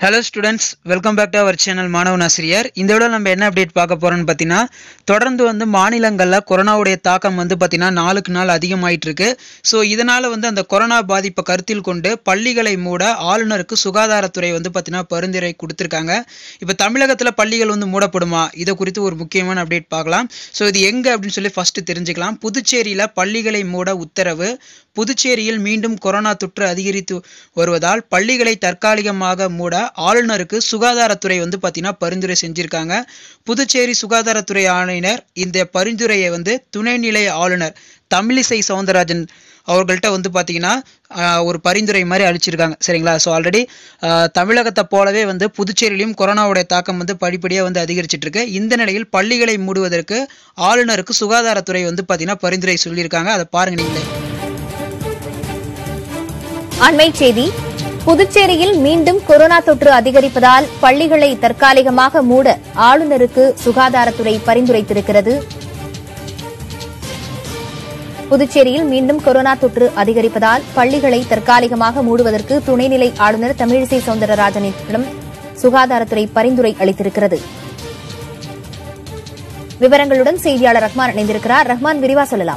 hello students welcome back to our channel மாணவன் ஆசிரியர் இந்த விட நம்ம என்ன அப்டேட் பார்க்க போறோம்னு பார்த்தீங்கன்னா தொடர்ந்து வந்து மாநிலங்களில் கொரோனாவுடைய தாக்கம் வந்து பார்த்தீங்கன்னா நாளுக்கு நாள் அதிகமாயிட்டு இருக்கு ஸோ இதனால வந்து அந்த கொரோனா பாதிப்பை கருத்தில் கொண்டு பள்ளிகளை மூட ஆளுநருக்கு சுகாதாரத்துறை வந்து பார்த்தீங்கன்னா பரிந்துரை கொடுத்துருக்காங்க இப்போ தமிழகத்தில் பள்ளிகள் வந்து மூடப்படுமா இதை குறித்து ஒரு முக்கியமான அப்டேட் பார்க்கலாம் ஸோ இது எங்கே அப்படின்னு சொல்லி ஃபர்ஸ்ட் தெரிஞ்சுக்கலாம் புதுச்சேரியில் பள்ளிகளை மூட உத்தரவு புதுச்சேரியில் மீண்டும் கொரோனா தொற்று அதிகரித்து வருவதால் பள்ளிகளை தற்காலிகமாக மூட ஆளுநருக்கு சுகாதாரத்துறை வந்து பார்த்தீங்கன்னா பரிந்துரை செஞ்சிருக்காங்க புதுச்சேரி சுகாதாரத்துறை ஆணையர் இந்த பரிந்துரையை வந்து துணைநிலை ஆளுநர் தமிழிசை சவுந்தரராஜன் அவர்கள்ட்ட வந்து பார்த்தீங்கன்னா ஆஹ், ஒரு பரிந்துரை மாதிரி அளிச்சிருக்காங்க சரிங்களா ஸோ ஆல்ரெடி தமிழகத்தை போலவே வந்து புதுச்சேரியிலும் கொரோனாவுடைய தாக்கம் வந்து படிப்படியாக வந்து அதிகரிச்சிட்டு இருக்கு இந்த நிலையில் பள்ளிகளை மூடுவதற்கு ஆளுநருக்கு சுகாதாரத்துறை வந்து பார்த்தீங்கன்னா பரிந்துரை சொல்லியிருக்காங்க அதை பாருங்க நீங்களே அண்மை செய்தி புதுச்சேரியில் மீண்டும் கொரோனா தொற்று அதிகரிப்பதால் பள்ளிகளை தற்காலிகமாக மூட ஆளுநருக்கு சுகாதாரத்துறை பரிந்துரைத்திருக்கிறது புதுச்சேரியில் மீண்டும் கொரோனா தொற்று அதிகரிப்பதால் பள்ளிகளை தற்காலிகமாக மூடுவதற்கு துணைநிலை ஆளுநர் தமிழிசை சவுந்தரராஜனிடம் சுகாதாரத்துறை பரிந்துரை அளித்திருக்கிறது விவரங்களுடன் செய்தியாளர் ரஹ்மான் இணைந்திருக்கிறார் ரஹ்மான் விரிவா சொல்லலாம்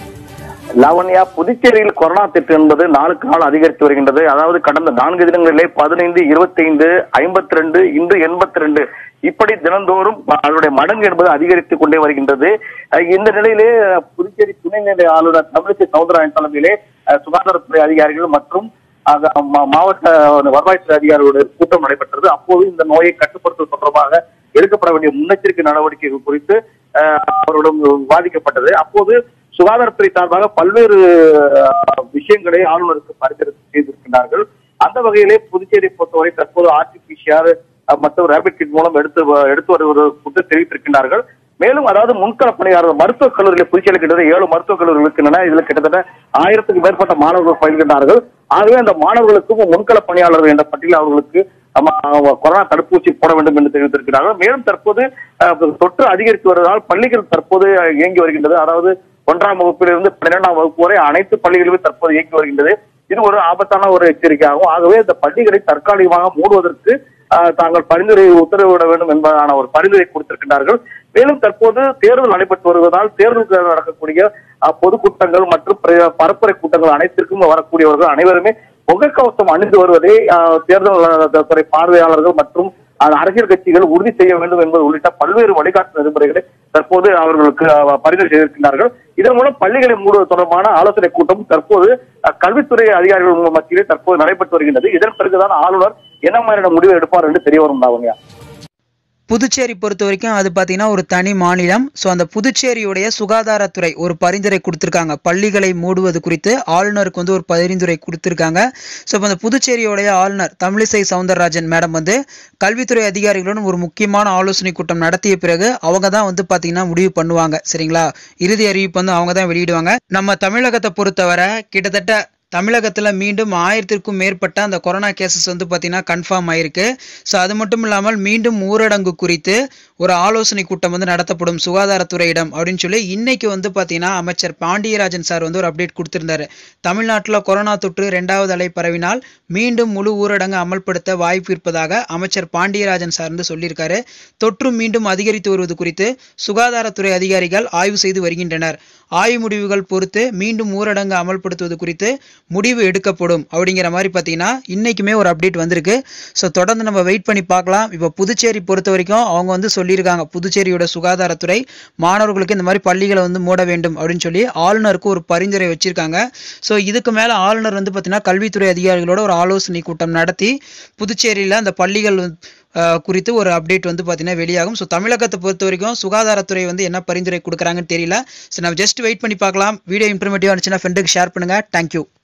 லாவண்யா புதுச்சேரியில் கொரோனா தொற்று என்பது நாளுக்கு நாள் அதிகரித்து வருகின்றது அதாவது கடந்த நான்கு தினங்களிலே பதினைந்து இருபத்தி ஐந்து ஐம்பத்தி ரெண்டு இன்று எண்பத்தி ரெண்டு இப்படி தினந்தோறும் அதனுடைய மடங்கு என்பது அதிகரித்துக் கொண்டே வருகின்றது அஹ் இந்த நிலையிலே அஹ், புதுச்சேரி துணைநிலை ஆளுநர் தமிழிசை சவுந்தரராஜன் தலைமையிலே அஹ், சுகாதாரத்துறை அதிகாரிகள் மற்றும் அஹ், மா- மாவட்ட வருவாய்த்துறை அதிகாரிகளுடைய கூட்டம் நடைபெற்றது அப்போது இந்த நோயை கட்டுப்படுத்துவது தொடர்பாக எடுக்கப்பட வேண்டிய முன்னெச்சரிக்கை நடவடிக்கைகள் குறித்து அஹ், அவர்களிடம் விவாதிக்கப்பட்டது அப்போது சுகாதாரத்துறை சார்பாக பல்வேறு அஹ், விஷயங்களை ஆளுநருக்கு பரிந்துரை செய்திருக்கிறார்கள் அந்த வகையிலே புதுச்சேரி பொறுத்தவரை தற்போது ஆர்டிபிசிஆர் மற்றும் ரேபிட் கிட் மூலம் எடுத்து வ- எடுத்து வருவது குறித்து தெரிவித்திருக்கிறார்கள் மேலும் அதாவது முன்கள பணியாளர் மருத்துவக் கல்லூரியில் புதுச்சேரி கிட்டத்தட்ட ஏழு மருத்துவக் கல்லூரிகள் இருக்கின்றன இதுல கிட்டத்தட்ட ஆயிரத்துக்கு மேற்பட்ட மாணவர்கள் பயில்கின்றார்கள் ஆகவே அந்த மாணவர்களுக்கும் முன்கள பணியாளர்கள் என்ற பட்டியலில் அவர்களுக்கு ஆமா, கொரோனா தடுப்பூசி போட வேண்டும் என்று தெரிவித்திருக்கிறார்கள் மேலும் தற்போது அஹ், தொற்று அதிகரித்து வருவதால் பள்ளிகள் தற்போது அஹ், இயங்கி வருகின்றது அதாவது ஒன்றாம் வகுப்பிலிருந்து பன்னிரெண்டாம் வகுப்பு வரை அனைத்து பள்ளிகளுமே தற்போது இயங்கி வருகின்றது இது ஒரு ஆபத்தான ஒரு எச்சரிக்கையாகும் ஆகவே இந்த பள்ளிகளை தற்காலிகமாக மூடுவதற்கு அஹ், தாங்கள் பரிந்துரை உத்தரவிட வேண்டும் என்பதான ஒரு பரிந்துரை கொடுத்திருக்கிறார்கள் மேலும் தற்போது தேர்தல் நடைபெற்று வருவதால் தேர்தலுக்கு நடக்கக்கூடிய அஹ், பொதுக்கூட்டங்கள் மற்றும் பிர- பரப்புரை கூட்டங்கள் அனைத்திற்கும் வரக்கூடியவர்கள் அனைவருமே முகக்கவசம் அணிந்து வருவதை அஹ், தேர்தல் துறை பார்வையாளர்கள் மற்றும் அந்த அரசியல் கட்சிகள் உறுதி செய்ய வேண்டும் என்பது உள்ளிட்ட பல்வேறு வழிகாட்டு நெறிமுறைகளை தற்போது அவர்களுக்கு அஹ், பரிந்துரை செய்திருக்கிறார்கள் இதன் மூலம் பள்ளிகளை மூடுவது தொடர்பான ஆலோசனை கூட்டம் தற்போது அஹ், கல்வித்துறை அதிகாரிகள் மத்தியிலே தற்போது நடைபெற்று வருகின்றது இதன் பிறகுதான் ஆளுநர் என்ன மாதிரியான முடிவை எடுப்பார் என்று தெரிய வரும் லாவண்யா புதுச்சேரி பொறுத்த வரைக்கும் அது பார்த்தீங்கன்னா ஒரு தனி மாநிலம் ஸோ அந்த புதுச்சேரியுடைய சுகாதாரத்துறை ஒரு பரிந்துரை கொடுத்துருக்காங்க பள்ளிகளை மூடுவது குறித்து ஆளுநருக்கு வந்து ஒரு பரிந்துரை கொடுத்துருக்காங்க ஸோ இப்போ அந்த புதுச்சேரியுடைய ஆளுநர் தமிழிசை சவுந்தரராஜன் மேடம் வந்து கல்வித்துறை அதிகாரிகளுடன் ஒரு முக்கியமான ஆலோசனை கூட்டம் நடத்திய பிறகு அவங்க தான் வந்து பார்த்தீங்கன்னா முடிவு பண்ணுவாங்க சரிங்களா இறுதி அறிவிப்பு வந்து அவங்க தான் வெளியிடுவாங்க நம்ம தமிழகத்தை பொறுத்தவரை கிட்டத்தட்ட தமிழகத்தில் மீண்டும் ஆயிரத்திற்கும் மேற்பட்ட அந்த கொரோனா கேசஸ் வந்து பார்த்தீங்கன்னா கன்ஃபார்ம் ஆயிருக்கு ஸோ அது மட்டும் இல்லாமல் மீண்டும் ஊரடங்கு குறித்து ஒரு ஆலோசனை கூட்டம் வந்து நடத்தப்படும் சுகாதாரத்துறையிடம் அப்படின்னு சொல்லி இன்னைக்கு வந்து பார்த்தீங்கன்னா அமைச்சர் பாண்டியராஜன் சார் வந்து ஒரு அப்டேட் கொடுத்திருந்தாரு தமிழ்நாட்டில் கொரோனா தொற்று ரெண்டாவது அலை பரவினால் மீண்டும் முழு ஊரடங்கு அமல்படுத்த வாய்ப்பு இருப்பதாக அமைச்சர் பாண்டியராஜன் சார் வந்து சொல்லியிருக்காரு தொற்று மீண்டும் அதிகரித்து வருவது குறித்து சுகாதாரத்துறை அதிகாரிகள் ஆய்வு செய்து வருகின்றனர் ஆய்வு முடிவுகள் பொறுத்து மீண்டும் ஊரடங்கு அமல்படுத்துவது குறித்து முடிவு எடுக்கப்படும் அப்படிங்கிற மாதிரி பார்த்தீங்கன்னா இன்னைக்குமே ஒரு அப்டேட் வந்திருக்கு ஸோ தொடர்ந்து நம்ம வெயிட் பண்ணி பார்க்கலாம் இப்போ புதுச்சேரி பொறுத்த வரைக்கும் அவங்க வந்து சொல்லியிருக்காங்க புதுச்சேரியோட சுகாதாரத்துறை மாணவர்களுக்கு இந்த மாதிரி பள்ளிகளை வந்து மூட வேண்டும் அப்படின்னு சொல்லி ஆளுநருக்கு ஒரு பரிந்துரை வச்சிருக்காங்க ஸோ இதுக்கு மேலே ஆளுநர் வந்து பார்த்தீங்கன்னா கல்வித்துறை அதிகாரிகளோட ஒரு ஆலோசனை கூட்டம் நடத்தி புதுச்சேரியில் அந்த பள்ளிகள் வந்து, அஹ், குறித்து ஒரு அப்டேட் வந்து பார்த்தீங்கன்னா வெளியாகும் ஸோ தமிழகத்தை பொறுத்த வரைக்கும் சுகாதாரத்துறை வந்து என்ன பரிந்துரை கொடுக்குறாங்கன்னு தெரியல ஸோ நம்ம ஜஸ்ட் வெயிட் பண்ணி பார்க்கலாம் வீடியோ இன்ஃபர்மேட்டிவாக இருந்துச்சுன்னா ஃப்ரெண்டுக்கு ஷேர் பண்ணுங்கள் தேங்க்யூ